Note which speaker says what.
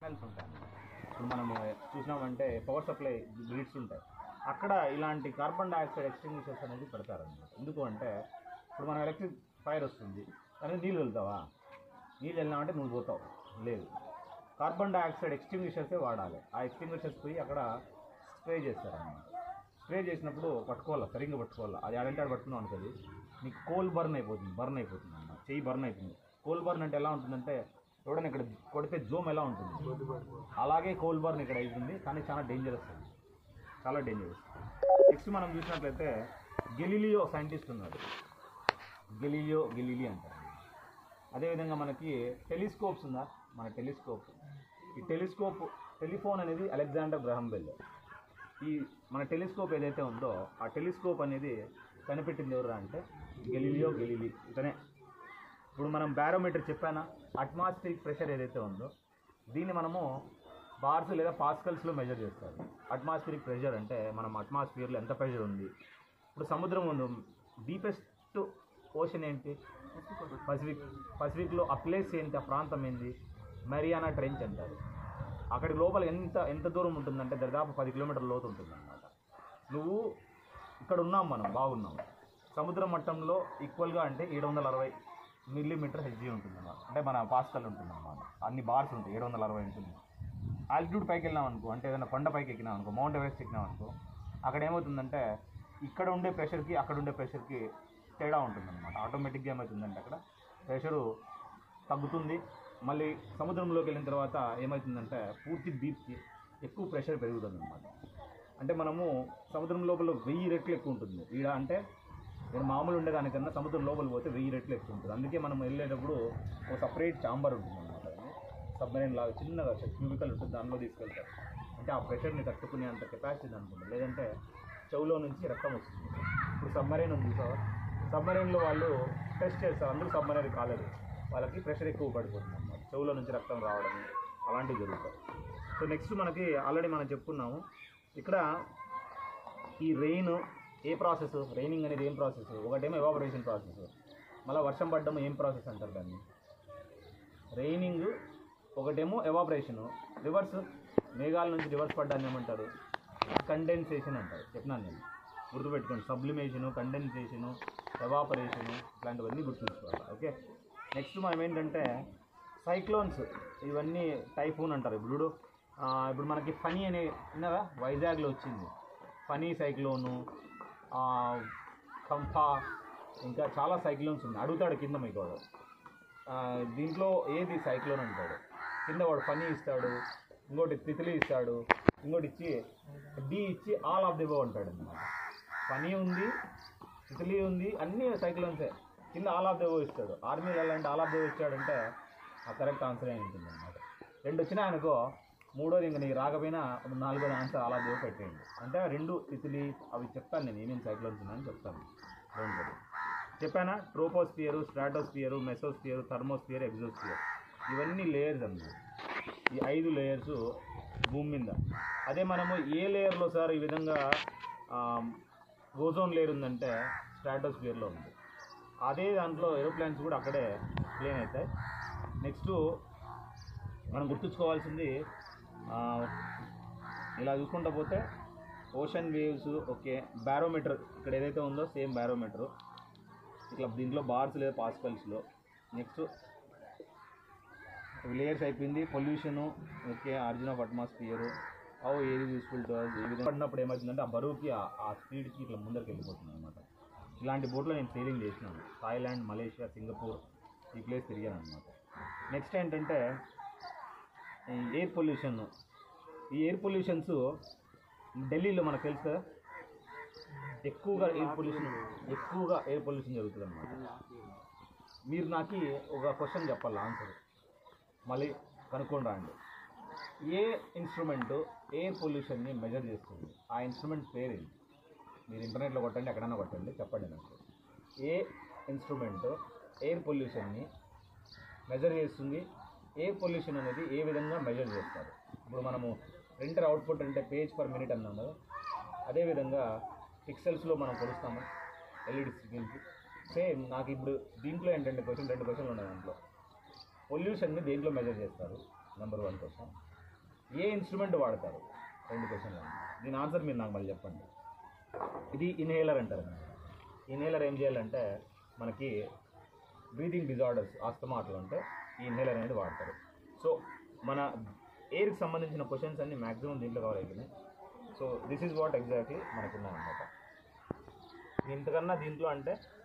Speaker 1: Fans ఉంటాయి అన్నమాట. ఇప్పుడు మనము చూసినామంటే పవర్ సప్లై గ్రిడ్స్ ఉంటాయి అక్కడ ఇలాంటి కార్బన్ డైఆక్సైడ్ ఎక్స్టింగ్విషర్స్ అనేది పెడతారన్నమాట ఎందుకు అంటే ఇప్పుడు మనం ఎలక్ట్రిక్ ఫైర్ వస్తుంది కానీ నీళ్ళు వెళ్తావా నీళ్ళు వెళ్ళినామంటే నువ్వు పోతావు లేదు కార్బన్ డైఆక్సైడ్ ఎక్స్టింగ్విషర్సే వాడాలి ఆ ఎక్స్టింగ్విషర్స్ పోయి అక్కడ స్ప్రే చేస్తారన్నమాట స్ప్రే చేసినప్పుడు పట్టుకోవాలి సరిగ్గా పట్టుకోవాలి అది ఆడంటే ఆడ పట్టుకున్నాం అనుకోది నీకు కోల్ బర్న్ అయిపోతుంది బర్న్ అయిపోతుంది అన్నమాట చెయ్యి బర్న్ అవుతుంది కోల్ బర్న్ అంటే ఎలా ఉంటుందంటే చూడండి ఇక్కడ కొడితే జోమ్ ఎలా ఉంటుంది అలాగే కోల్ బర్న్ ఇక్కడ అవుతుంది కానీ చాలా డేంజరస్ అది చాలా డేంజరస్ నెక్స్ట్ మనం చూసినట్లయితే గెలీలియో సైంటిస్ట్ ఉన్నాడు గెలీలియో గెలీలి అంటారు అదేవిధంగా మనకి టెలిస్కోప్స్ ఉందా మన టెలిస్కోప్ ఈ టెలిస్కోప్ టెలిఫోన్ అనేది అలెగ్జాండర్ గ్రహం బెల్ ఈ మన టెలిస్కోప్ ఏదైతే ఉందో ఆ టెలిస్కోప్ అనేది కనిపెట్టింది ఎవరు అంటే గెలీలియో గెలీలి ఇతనే ఇప్పుడు మనం బ్యారోమీటర్ చెప్పానా అట్మాస్ఫిరిక్ ప్రెషర్ ఏదైతే ఉందో దీన్ని మనము బార్స్ లేదా పాస్కల్స్లో మెజర్ చేస్తారు అట్మాస్ఫిరిక్ ప్రెషర్ అంటే మనం అట్మాస్ఫియర్లో ఎంత ప్రెషర్ ఉంది ఇప్పుడు సముద్రం ఉంది డీపెస్ట్ ఓషన్ ఏంటి పసిఫిక్ పసిఫిక్లో ఆ ప్లేస్ ఏంటి ఆ ప్రాంతం ఏంటి మరియానా ట్రెంచ్ అంటారు అక్కడి లోపల ఎంత ఎంత దూరం ఉంటుందంటే దాదాపు పది కిలోమీటర్ల లోతు ఉంటుంది అన్నమాట నువ్వు ఇక్కడ ఉన్నాం మనం బాగున్నాం సముద్ర మట్టంలో ఈక్వల్గా అంటే ఏడు వందల అరవై మిల్లీమీటర్ హెచ్జీ ఉంటుంది అన్నమాట అంటే మన పాస్కల్ ఉంటుంది అన్నమాట అన్ని బార్స్ ఉంటాయి ఏడు వందల అరవై ఉంటుంది ఆల్టిట్యూడ్ పైకి వెళ్ళినాం అనుకో అంటే ఏదైనా కొండ పైకి ఎక్కినాం అనుకో మౌంట్ ఎవరెస్ట్ ఎక్కినాం అనుకో అక్కడ ఏమవుతుందంటే ఇక్కడ ఉండే ప్రెషర్కి అక్కడ ఉండే ప్రెషర్కి తేడా ఉంటుంది అనమాట ఆటోమేటిక్గా ఏమవుతుందంటే అక్కడ ప్రెషరు తగ్గుతుంది మళ్ళీ సముద్రంలోకి వెళ్ళిన తర్వాత ఏమవుతుందంటే పూర్తి డీప్కి ఎక్కువ ప్రెషర్ పెరుగుతుంది అనమాట అంటే మనము సముద్రం లోపల వెయ్యి రెట్లు ఎక్కువ ఉంటుంది ఈడ అంటే నేను మామూలు ఉండేదానికన్నా సముద్రం లోపల పోతే వెయ్యి రెట్లు ఎక్కువ ఉంటుంది అందుకే మనం వెళ్ళేటప్పుడు ఒక సపరేట్ చాంబర్ ఉంటుంది అనమాట సబ్మెరైన్ లాగా చిన్నగా క్యూబికల్ ఉంటుంది దానిలో తీసుకెళ్తారు అంటే ఆ ప్రెషర్ని తట్టుకునే అంత కెపాసిటీ అనుకుంటుంది లేదంటే చెవులో నుంచి రక్తం వస్తుంది ఇప్పుడు సబ్మెరైన్ ఉంది సార్ సబ్మెరైన్లో వాళ్ళు టెస్ట్ చేస్తారు అందరూ సబ్మెరైన్ కాలేదు వాళ్ళకి ప్రెషర్ ఎక్కువ పడిపోతుంది అన్నమాట చెవులో నుంచి రక్తం రావడం అలాంటివి జరుగుతాయి సో నెక్స్ట్ మనకి ఆల్రెడీ మనం చెప్పుకున్నాము ఇక్కడ ఈ రెయిన్ ఏ ప్రాసెస్ రైనింగ్ అనేది ఏం ప్రాసెస్ ఒకటేమో ఎవాపరేషన్ ప్రాసెస్ మళ్ళీ వర్షం పడడం ఏం ప్రాసెస్ అంటారు దాన్ని రైనింగ్ ఒకటేమో ఎవాపరేషను రివర్స్ మేఘాల నుంచి రివర్స్ పడ్డాన్ని ఏమంటారు కండెన్సేషన్ అంటారు చెప్పినాను నేను గుర్తుపెట్టుకోండి సబ్లిమేషను కండెన్సేషను ఎవాపరేషను ఇట్లాంటివన్నీ గుర్తుంచుకోవాలి ఓకే నెక్స్ట్ మనం ఏంటంటే సైక్లోన్స్ ఇవన్నీ టైఫూన్ అంటారు ఇప్పుడు ఆ, ఇప్పుడు మనకి ఫనీ అనే విన్నారా వైజాగ్లో వచ్చింది ఫనీ సైక్లోను ఆ, కంఫా ఇంకా చాలా సైక్లోన్స్ ఉన్నాయి అడుగుతాడు కింద మీకు వాడు ఆ, దీంట్లో ఏది సైక్లోన్ అంటాడు కింద వాడు ఫనీ ఇస్తాడు ఇంకోటి తితిలి ఇస్తాడు ఇంకోటి ఇచ్చి డి ఇచ్చి ఆల్ ఆఫ్ ది బో అంటాడు అనమాట ఫనీ ఉంది తితిలి ఉంది అన్నీ సైక్లోన్సే కింద ఆల్ ఆఫ్ ది బో ఇస్తాడు ఆర్మీలో ఎలాంటి ఆల్ ఆఫ్ ది బో ఇచ్చాడంటే ఆ కరెక్ట్ ఆన్సర్ అయి ఉంటుంది అనమాట రెండు వచ్చినాయి అనుకో మూడోది ఇంక నీకు రాకపోయినా నాలుగోది ఆన్సర్ అలా దేవు పెట్టేయండి అంటే రెండు తితిలి అవి చెప్తాను నేను ఏమేమి సైక్లోన్స్ ఉన్నాయని చెప్తాను డోంట్ వరీ చెప్పానా ట్రోపోస్ఫియరు స్ట్రాటోస్ఫియరు మెసోస్ఫియరు థర్మోస్ఫియర్ ఎగ్జోస్ఫియర్ ఇవన్నీ లేయర్స్ అన్నమాట ఈ ఐదు లేయర్స్ భూమి మీద అదే మనము ఏ లేయర్లో సార్ ఈ విధంగా ఓజోన్ లేయర్ ఉందంటే స్ట్రాటోస్ఫియర్లో ఉంది అదే దాంట్లో ఏరోప్లేన్స్ కూడా అక్కడే ప్లేన్ అవుతాయి నెక్స్ట్ మనం గుర్తుంచుకోవాల్సింది ఆ, ఇలా చూసుకుంటూ పోతే ఓషన్ వేవ్స్ ఓకే బ్యారోమీటర్ ఇక్కడ ఏదైతే ఉందో సేమ్ బ్యారోమీటర్ ఇట్లా దీంట్లో బార్స్ లేదా పాస్కల్స్లో నెక్స్ట్ లేయర్స్ అయిపోయింది pollution okay origin of atmosphere how ఏది యూస్ఫుల్ టు ఏ విధంగా పడినప్పుడు ఏమవుతుందంటే ఆ బరువుకి ఆ- ఆ స్పీడ్కి ఇట్లా ముందరికి వెళ్ళిపోతుంది అనమాట ఇలాంటి బోట్లో నేను సేలింగ్ చేసినాను థాయిలాండ్ మలేషియా సింగపూర్ ఈ ప్లేస్ తిరిగాను అనమాట నెక్స్ట్ ఏంటంటే ఈ ఎయిర్ పొల్యూషన్ ఈ ఎయిర్ పొల్యూషన్స్ ఢిల్లీలో మనకు తెలుసు కదా ఎక్కువగా ఎయిర్ పొల్యూషన్ ఎక్కువగా ఎయిర్ పొల్యూషన్ జరుగుతుంది అనమాట మీరు నాకు ఒక క్వశ్చన్ చెప్పాలి ఆన్సర్ మళ్ళీ కనుక్కొని రండి ఏ ఇన్స్ట్రుమెంట్ ఎయిర్ పొల్యూషన్ని మెజర్ చేస్తుంది ఆ ఇన్స్ట్రుమెంట్ పేరు ఏంటి మీరు ఇంటర్నెట్లో కొట్టండి ఎక్కడైనా కొట్టండి చెప్పండి నాకు ఏ ఇన్స్ట్రుమెంట్ ఎయిర్ పొల్యూషన్ని మెజర్ చేస్తుంది ఎయిర్ పొల్యూషన్ అనేది ఏ విధంగా మెజర్ చేస్తారు ఇప్పుడు మనము ప్రింటర్ అవుట్పుట్ అంటే పేజ్ పర్ మినిట్ అన్నాం కదా అదేవిధంగా పిక్సెల్స్లో మనం కొలుస్తాము ఎల్ఈడి స్క్రీన్కి సేమ్ నాకు ఇప్పుడు దీంట్లో ఏంటంటే క్వశ్చన్ రెండు క్వశ్చన్లు ఉన్నాయి దాంట్లో పొల్యూషన్ని దేంట్లో మెజర్ చేస్తారు నెంబర్ వన్ క్వశ్చన్ ఏ ఇన్స్ట్రుమెంట్ వాడతారు రెండు క్వశ్చన్లు దీని ఆన్సర్ మీరు నాకు మళ్ళీ చెప్పండి ఇది ఇన్హేలర్ అంటారు ఇన్హేలర్ ఏం చేయాలంటే మనకి బ్రీతింగ్ డిజార్డర్స్ ఆస్తమా అట్లా ఉంటే ఈ ఇన్హేలర్ అనేది వాడతారు సో మన ఎయిర్కి సంబంధించిన క్వశ్చన్స్ అన్ని మ్యాక్సిమం దీంట్లో కవర్ అయిపోయినాయి so this is what exactly మనకున్నాయి అనమాట ఇంతకన్నా దీంట్లో అంటే